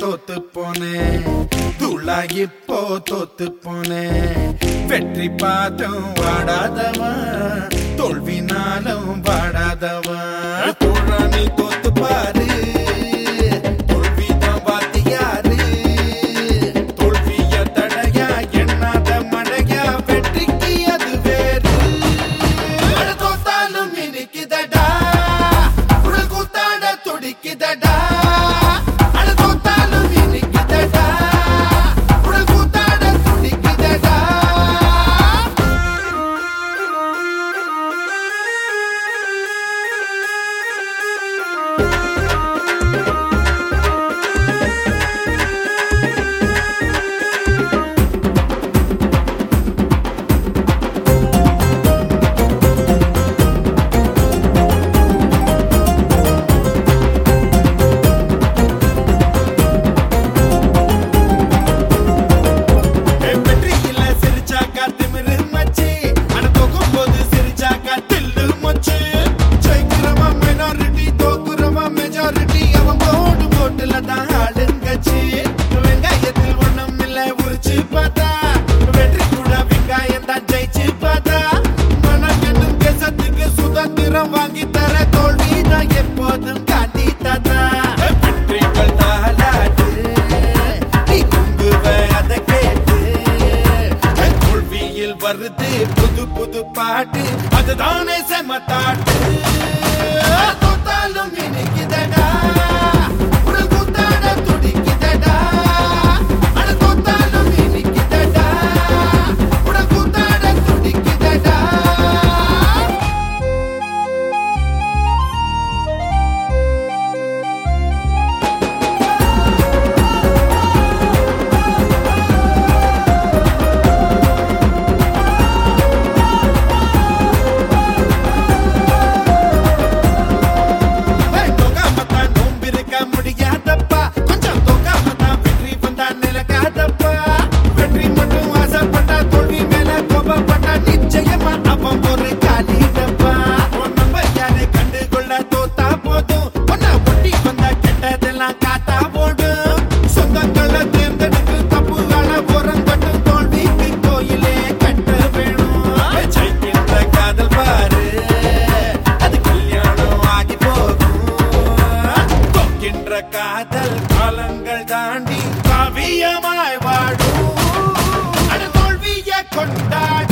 தோத்து போனேன் துளா இப்போ தோத்து போனேன் வெற்றி பார்த்தும் வாடாதவன் தோல்வினாலும் வாடாதவன் தோழா நீ தோத்து பாரு தோல்விதான் வாத்தியாரு தோல்விய தடையா எண்ணாத மழையா வெற்றிக்கு அது வேறு அட தோத்தாலும் இனிக்குதடா உடல் கூத்தாட துடிக்குதடா அட தோத்தாலும் இனிக்குதடா உடல் கூத்தாட துடிக்குதடா என் வெற்றியில சிரிச்சாக்கா திமிரு மச்சி. அட தோக்கும்போது சிரிச்சாக்கா தில்லு மச்சி. ஜெயிக்கிறவன் minority, தோக்குறவன் majority. அவன் போடு போட்டுல தான் ஆளுங்கச்சி. வெங்காயத்தில் ஒண்ணும் இல்ல, உரிச்சு பார்த்தா. வெற்றி கூட வெங்காயம் தான் ஜெயிச்சு பார்த்தா. மனம் என்னும் தேசத்துக்கு சுதந்திரம் வாங்கி தர தோல்விதான் எப்போதும் காட்டி தாத்தா வெற்றிகள் தாலாட்டு நீ குங்குவ அதை கேட்டு என் தோல்வியில் வருது புது புது பாட்டு அதுதானே செமத்தாட்டு தோத்தாலும் இனிக்குதடா உடல் கூத்தாட துடிக்குதடா அட தோத்தாலும் இனிக்குதடா உடல் கூத்தாட துடிக்குதடா தொகாமத்தான் நோம்பிருக்க முடியாதப்பா கொஞ்சம் தொகாமத்தான் வெற்றி வந்தா நிலக்காதப்பா வெற்றி மட்டும் ஆசைப்பட்டா தோல்வி மேல கோபப்பட்டா நிச்சயமா அவன் ஒரு காலிடப்பா உன் நம்ம யாரை கண்டுகொள்ள தோத்தா போதும் உன்னை ஒட்டி வந்தா கெட்டதெல்லாம் காத்தா ஓடும் சொந்தங்களை தேர்ந்தெடுக்கு தப்புகளை புறங்கட்டும் தோல்விக்கு கோயிலே கட்ட வேணும் ஜெயிக்கின்ற காதல் பாரு அது கல்யாணம் ஆகி போகும் தோக்கின்ற காதல் காலங்கள் தாண்டி காவியமாய் வாடும் அட தோல்விய கொண்டாடு